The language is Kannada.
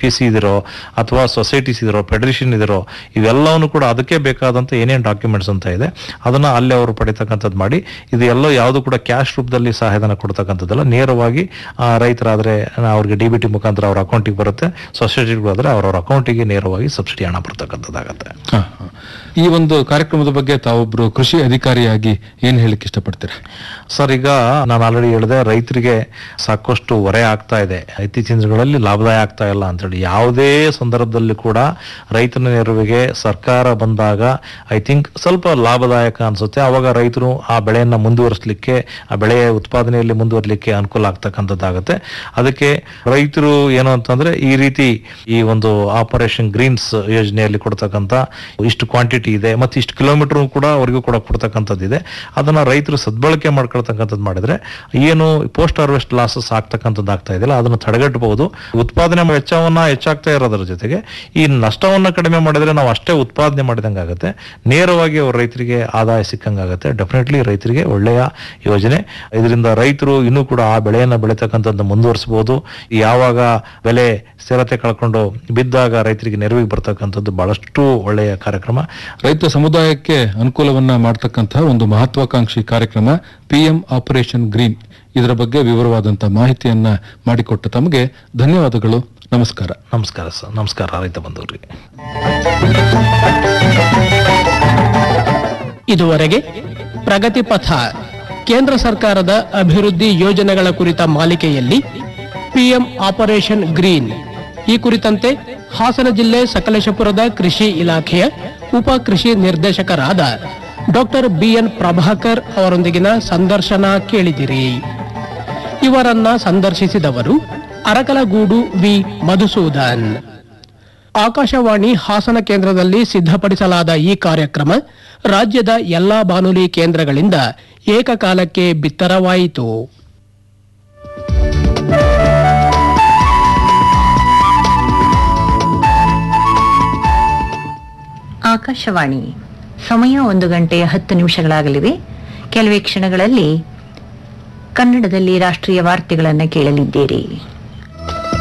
ಪಿ ಸಿ ಇದಿರೋ ಅಥವಾ ಸೊಸೈಟೀಸ್ ಇದಿರೋ ಫೆಡರೇಷನ್ ಇದಿರೋ ಇವೆಲ್ಲವನ್ನು ಕೂಡ ಅದಕ್ಕೆ ಬೇಕಾದಂತ ಏನೇನು ಡಾಕ್ಯುಮೆಂಟ್ಸ್ ಅಂತ ಇದೆ ಅದನ್ನ ಅಲ್ಲಿ ಅವರು ಪಡಿತಕ್ಕಂಥದ್ದು ಮಾಡಿ ಇದು ಎಲ್ಲೋ ಯಾವುದು ಕೂಡ ಕ್ಯಾಶ್ ರೂಪದಲ್ಲಿ ಸಹಾಯಧನ ಕೊಡ್ತಕ್ಕಂಥದ್ದಲ್ಲ ನೇರವಾಗಿ ಆ, ರೈತರಾದ್ರೆ ಅವ್ರಿಗೆ ಡಿ ಬಿ ಟಿ ಮುಖಾಂತರ ಅವ್ರ ಅಕೌಂಟಿಗೆ ಬರುತ್ತೆ ಸೊಸೈಟಿಗಳಾದ್ರೆ ಅವ್ರವ್ರ ಅಕೌಂಟಿಗೆ ನೇರವಾಗಿ ಸಬ್ಸಿಡಿ ಹಣ ಬರ್ತಕ್ಕಂಥದ್ದಾಗತ್ತೆ ಹ, ಹ. ಈ ಒಂದು ಕಾರ್ಯಕ್ರಮದ ಬಗ್ಗೆ ತಾವೊಬ್ರು ಕೃಷಿ ಅಧಿಕಾರಿಯಾಗಿ ಏನ್ ಹೇಳಕ್ ಇಷ್ಟಪಡ್ತೀರಾ ಸರ್ ಈಗ ನಾನು ಆಲ್ರೆಡಿ ಹೇಳಿದೆ ರೈತರಿಗೆ ಸಾಕಷ್ಟು ಹೊರೆ ಆಗ್ತಾ ಇದೆ ಇತ್ತೀಚಿನ ದಿನಗಳಲ್ಲಿ ಲಾಭದಾಯ ಆಗ್ತಾ ಇಲ್ಲ ಅಂತೇಳಿ ಯಾವುದೇ ಸಂದರ್ಭದಲ್ಲಿ ಕೂಡ ರೈತನ ನೆರವಿಗೆ ಸರ್ಕಾರ ಬಂದಾಗ ಐ ಥಿಂಕ್ ಸ್ವಲ್ಪ ಲಾಭದಾಯಕ ಅನ್ಸುತ್ತೆ ಅವಾಗ ರೈತರು ಆ ಬೆಳೆಯನ್ನ ಮುಂದುವರಿಸಲಿಕ್ಕೆ ಆ ಬೆಳೆಯ ಉತ್ಪಾದನೆಯಲ್ಲಿ ಮುಂದುವರಲಿಕ್ಕೆ ಅನುಕೂಲ ಆಗ್ತಕ್ಕಂಥದ್ದಾಗತ್ತೆ ಅದಕ್ಕೆ ರೈತರು ಏನು ಅಂತಂದ್ರೆ ಈ ರೀತಿ ಈ ಒಂದು ಆಪರೇಷನ್ ಗ್ರೀನ್ಸ್ ಯೋಜನೆಯಲ್ಲಿ ಕೊಡ್ತಕ್ಕಂಥ ಇಷ್ಟು ಕ್ವಾಂಟಿಟಿ ಇದೆ ಮತ್ತೆ ಇಷ್ಟು ಕಿಲೋಮೀಟರ್ ಕೂಡ ಅವರಿಗೂ ಕೂಡ ಕೊಡ್ತಕ್ಕಂಥದ್ದು ಇದೆ ಅದನ್ನ ರೈತರು ಸದ್ಬಳಕೆ ಮಾಡ್ಕೊಳ್ತಕ್ಕಂಥದ್ದು ಮಾಡಿದ್ರೆ ಏನು ಪೋಸ್ಟ್ ಹಾರ್ವೆಸ್ಟ್ ಲಾಸಸ್ ಆಗ್ತಕ್ಕಂಥದ್ದು ಆಗ್ತಾ ಇದೆಯಲ್ಲ ಅದನ್ನು ತಡೆಗಟ್ಟಬಹುದು ಉತ್ಪಾದನೆ ವೆಚ್ಚವನ್ನ ಹೆಚ್ಚಾಗ್ತಾ ಇರೋದ್ರ ಜೊತೆಗೆ ಈ ನಷ್ಟವನ್ನ ಕಡಿಮೆ ಮಾಡಿದ್ರೆ ನಾವು ಅಷ್ಟೇ ಉತ್ಪಾದನೆ ಮಾಡಿದಂಗೆ ಆಗುತ್ತೆ ನೇರವಾಗಿ ಅವ್ರ ರೈತರಿಗೆ ಆದಾಯ ಸಿಕ್ಕಂಗಾಗುತ್ತೆ ಡೆಫಿನೆಟ್ಲಿ ರೈತರಿಗೆ ಒಳ್ಳೆಯ ಯೋಜನೆ ಇದರಿಂದ ರೈತರು ಇನ್ನೂ ಕೂಡ ಆ ಬೆಳೆಯನ್ನ ಬೆಳೀತಕ್ಕಂಥದ್ದು ಮುಂದುವರಿಸಬಹುದು ಯಾವಾಗ ಬೆಲೆ ಸ್ಥಿರತೆ ಕಳ್ಕೊಂಡು ಬಿದ್ದಾಗ ರೈತರಿಗೆ ನೆರವಿಗೆ ಬರ್ತಕ್ಕಂಥದ್ದು ಬಹಳಷ್ಟು ಒಳ್ಳೆಯ ಕಾರ್ಯಕ್ರಮ ರೈತ ಸಮುದಾಯಕ್ಕೆ ಅನುಕೂಲವನ್ನ ಮಾಡ್ತಕ್ಕಂತಹ ಒಂದು ಮಹತ್ವಾಕಾಂಕ್ಷಿ ಕಾರ್ಯಕ್ರಮ ಪಿ ಎಂ ಆಪರೇಷನ್ ಗ್ರೀನ್ ಇದರ ಬಗ್ಗೆ ವಿವರವಾದಂತಹ ಮಾಹಿತಿಯನ್ನ ಮಾಡಿಕೊಟ್ಟ ತಮಗೆ ಧನ್ಯವಾದಗಳು ನಮಸ್ಕಾರ ನಮಸ್ಕಾರ ಸರ್ ನಮಸ್ಕಾರ ರೈತ ಬಂಧುವರಿಗೆ ಇದುವರೆಗೆ ಪ್ರಗತಿ ಪಥ ಕೇಂದ್ರ ಸರ್ಕಾರದ ಅಭಿವೃದ್ಧಿ ಯೋಜನೆಗಳ ಕುರಿತ ಮಾಲಿಕೆಯಲ್ಲಿ ಪಿಎಂ ಆಪರೇಷನ್ ಗ್ರೀನ್ ಈ ಕುರಿತಂತೆ ಹಾಸನ ಜಿಲ್ಲೆ ಸಕಲೇಶಪುರದ ಕೃಷಿ ಇಲಾಖೆಯ ಉಪ ಕೃಷಿ ನಿರ್ದೇಶಕರಾದ ಡಾಕ್ಟರ್ ಬಿಎನ್ ಪ್ರಭಾಕರ್ ಅವರೊಂದಿಗಿನ ಸಂದರ್ಶನ ಕೇಳಿದಿರಿ ಇವರನ್ನ ಸಂದರ್ಶಿಸಿದವರು ಅರಕಲಗೂಡು ವಿ ಮಧುಸೂದನ್ ಆಕಾಶವಾಣಿ ಹಾಸನ ಕೇಂದ್ರದಲ್ಲಿ ಸಿದ್ಧಪಡಿಸಲಾದ ಈ ಕಾರ್ಯಕ್ರಮ ರಾಜ್ಯದ ಎಲ್ಲಾ ಬಾನುಲಿ ಕೇಂದ್ರಗಳಿಂದ ಏಕಕಾಲಕ್ಕೆ ಬಿತ್ತರವಾಯಿತು ಆಕಾಶವಾಣಿ ಸಮಯ ಒಂದು ಗಂಟೆ ಹತ್ತು ನಿಮಿಷಗಳಾಗಲಿವೆ ಕೆಲವೇ ಕ್ಷಣಗಳಲ್ಲಿ ಕನ್ನಡದಲ್ಲಿ ರಾಷ್ಟ್ರೀಯ ವಾರ್ತೆಗಳನ್ನು ಕೇಳಲಿದ್ದೀರಿ